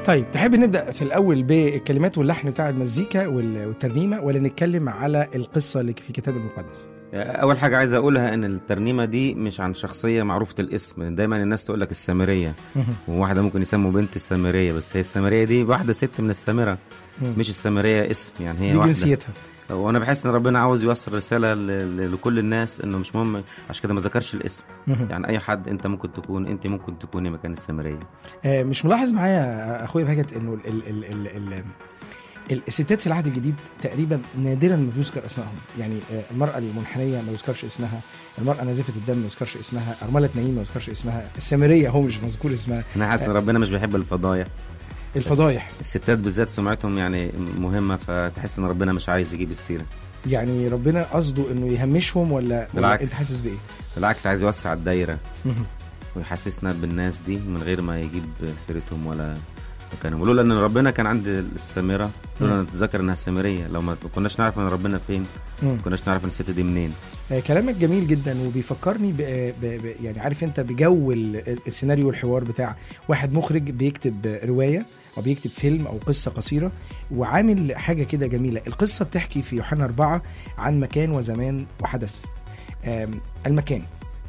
طيب تحب نبدا في الاول بالكلمات واللحن بتاع المزيكا وال- والترنيمه ولا نتكلم على القصه اللي في الكتاب المقدس اول حاجه عايز اقولها ان الترنيمه دي مش عن شخصيه معروفه الاسم دايما الناس تقول لك السامريه وواحده ممكن يسموا بنت السامريه بس هي السامريه دي واحده ست من السامره مش السامريه اسم يعني هي دي واحده جنسيتها وانا بحس ان ربنا عاوز يوصل رساله ل- ل- لكل الناس انه مش مهم عشان كده ما ذكرش الاسم يعني اي حد انت ممكن تكون انت ممكن تكوني مكان السامريه آه، مش ملاحظ معايا اخويا بهجت انه ال ال ال ال ال ال الستات في العهد الجديد تقريبا نادرا ما بيذكر اسمائهم يعني آه، المراه المنحنيه ما يذكرش اسمها المراه نازفه الدم ما يذكرش اسمها ارمله نعيم ما يذكرش اسمها السامريه هو مش مذكور اسمها انا حاسس ان ربنا مش بيحب الفضايح الفضايح الستات بالذات سمعتهم يعني مهمه فتحس ان ربنا مش عايز يجيب السيره يعني ربنا قصده انه يهمشهم ولا, ولا بالعكس. انت حاسس بايه؟ بالعكس عايز يوسع الدايره مهم. ويحسسنا بالناس دي من غير ما يجيب سيرتهم ولا مكانهم ولولا ان ربنا كان عند السامره لولا نتذكر انها سامريه لو ما كناش نعرف ان ربنا فين مم. ما كناش نعرف ان الست دي منين آه، كلامك جميل جدا وبيفكرني ب... ب... ب... يعني عارف انت بجو ال- السيناريو والحوار بتاع واحد مخرج بيكتب روايه او بيكتب فيلم او قصه قصيره وعامل حاجه كده جميله القصه بتحكي في يوحنا أربعة عن مكان وزمان وحدث آم، المكان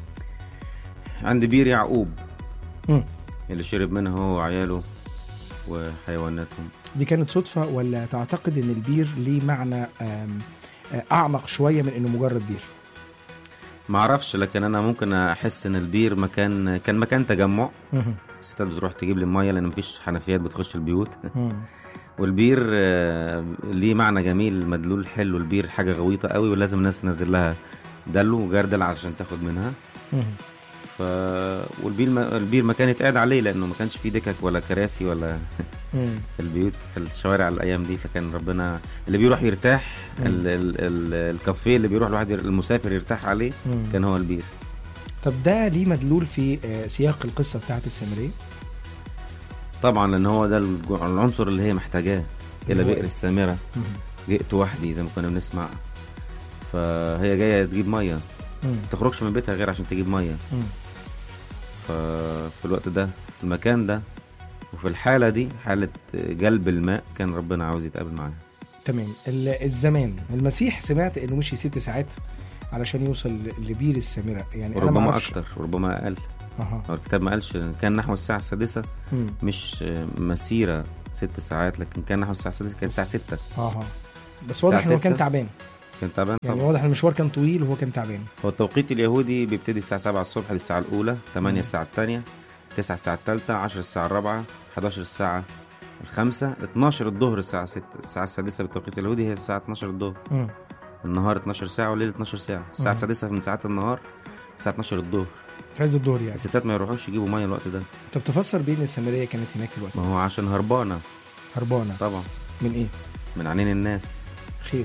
عند بير يعقوب مم. اللي شرب منها هو وعياله وحيواناتهم دي كانت صدفه ولا تعتقد ان البير ليه معنى آم، آه، اعمق شويه من انه مجرد بير ما اعرفش لكن انا ممكن احس ان البير مكان كان مكان تجمع مهم. الستات بتروح تجيب لي الميه لان مفيش حنفيات بتخش البيوت مم. والبير آه، ليه معنى جميل مدلول حلو البير حاجه غويطه قوي ولازم الناس تنزل لها دلو وجردل عشان تاخد منها مهم. ف والبير البير مكان يتقعد عليه لانه ما كانش فيه دكك ولا كراسي ولا مم. في البيوت في الشوارع الايام دي فكان ربنا اللي بيروح يرتاح مم. ال... ال... ال... الكافيه اللي بيروح الواحد ير- المسافر يرتاح عليه مم. كان هو البير طب ده ليه مدلول في آه، سياق القصه بتاعت السامريه طبعا لان هو ده الج- العنصر اللي هي محتاجاه الى هو بئر إيه؟ السامره مهم. جئت وحدي زي ما كنا بنسمع فهي جايه تجيب ميه مم. ما تخرجش من بيتها غير عشان تجيب ميه مم. ففي الوقت ده في المكان ده وفي الحاله دي حاله جلب الماء كان ربنا عاوز يتقابل معاها تمام ال- الزمان المسيح سمعت انه مشي ست ساعات علشان يوصل لبير السامره يعني انا ما وربما اعرفش اكتر وربما اقل اها هو الكتاب ما قالش كان نحو الساعه السادسه مم. مش مسيره ست ساعات لكن كان نحو الساعه السادسه كانت الساعه 6 اها بس واضح الساعة انه كان ستة. تعبان كان تعبان يعني طبعا واضح ان المشوار كان طويل وهو كان تعبان هو التوقيت اليهودي بيبتدي الساعه 7 الصبح دي الساعه الاولى 8 الساعه الثانيه 9 الساعه الثالثه 10 الساعه الرابعه 11 الساعه الخامسة 12 الظهر الساعة 6 الساعة السادسة بالتوقيت اليهودي هي الساعة 12 الظهر مم. النهار 12 ساعة والليل 12 ساعة الساعة مم. السادسة من ساعات النهار الساعة 12 الظهر في عز الظهر يعني الستات ما يروحوش يجيبوا مية الوقت ده طب تفسر بين السامريه كانت هناك في الوقت ما هو عشان هربانة هربانه طبعا من ايه من عينين الناس خير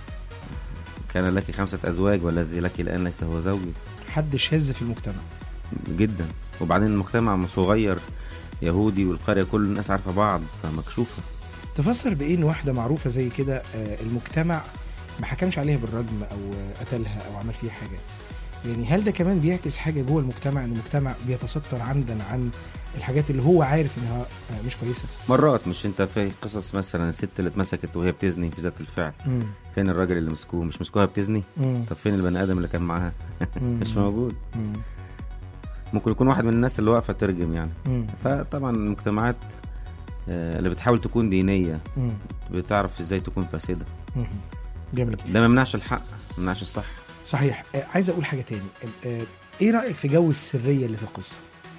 كان لك خمسة أزواج والذي لك الآن ليس هو زوجي حد شاذ في المجتمع جدا وبعدين المجتمع صغير يهودي والقرية كل الناس عارفة بعض فمكشوفة تفسر بايه ان واحده معروفه زي كده آه، المجتمع ما حكمش عليها بالرجم او آه، قتلها او عمل فيها حاجه يعني هل ده كمان بيعكس حاجه جوه المجتمع ان المجتمع بيتستر عمدا عن الحاجات اللي هو عارف انها آه، مش كويسه مرات مش انت في قصص مثلا الست اللي اتمسكت وهي بتزني في ذات الفعل مم. فين الراجل اللي مسكوه مش مسكوها بتزني مم. طب فين البني ادم اللي كان معاها مم. مش موجود مم. ممكن يكون واحد من الناس اللي واقفه ترجم يعني مم. فطبعا المجتمعات آه، اللي بتحاول تكون دينيه مم. بتعرف ازاي تكون فاسده مم. جميل ده ما يمنعش الحق ما يمنعش الصح صحيح آه، عايز اقول حاجه تاني آه، ايه رايك في جو السريه اللي في القصه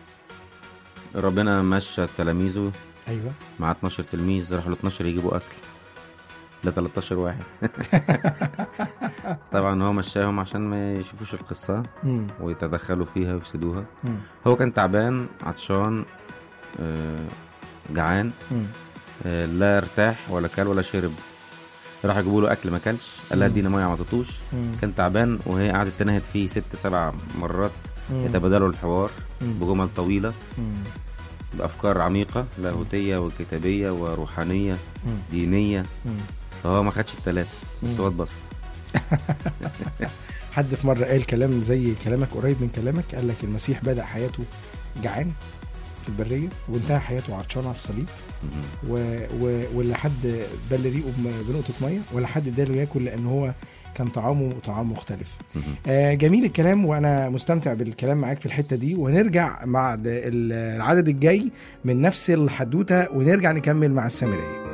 ربنا مشى تلاميذه ايوه مع 12 تلميذ راحوا ل 12 يجيبوا اكل لا 13 واحد طبعا هو مشاهم عشان ما يشوفوش القصه مم. ويتدخلوا فيها ويفسدوها مم. هو كان تعبان عطشان آه، جعان مم. آه، لا ارتاح ولا كل ولا شرب راح يجيبوا له اكل ما كلش قال لها مم. ادينا ميه ما عطتوش مم. كان تعبان وهي قعدت تنهد فيه ست سبع مرات مم. يتبادلوا الحوار مم. بجمل طويله مم. بافكار عميقه لاهوتيه وكتابيه وروحانيه مم. دينيه مم. فهو ما خدش الثلاثه بس مم. هو اتبسط حد في مره قال كلام زي كلامك قريب من كلامك قال لك المسيح بدا حياته جعان في البريه وانتهى حياته عطشان على الصليب مهم. و... و... ولا حد بل ريقه بم- بنقطه ميه ولا حد اداله ياكل لان هو كان طعامه طعام مختلف مهم. آه جميل الكلام وانا مستمتع بالكلام معاك في الحته دي ونرجع مع د- ال- العدد الجاي من نفس الحدوته ونرجع نكمل مع السامريه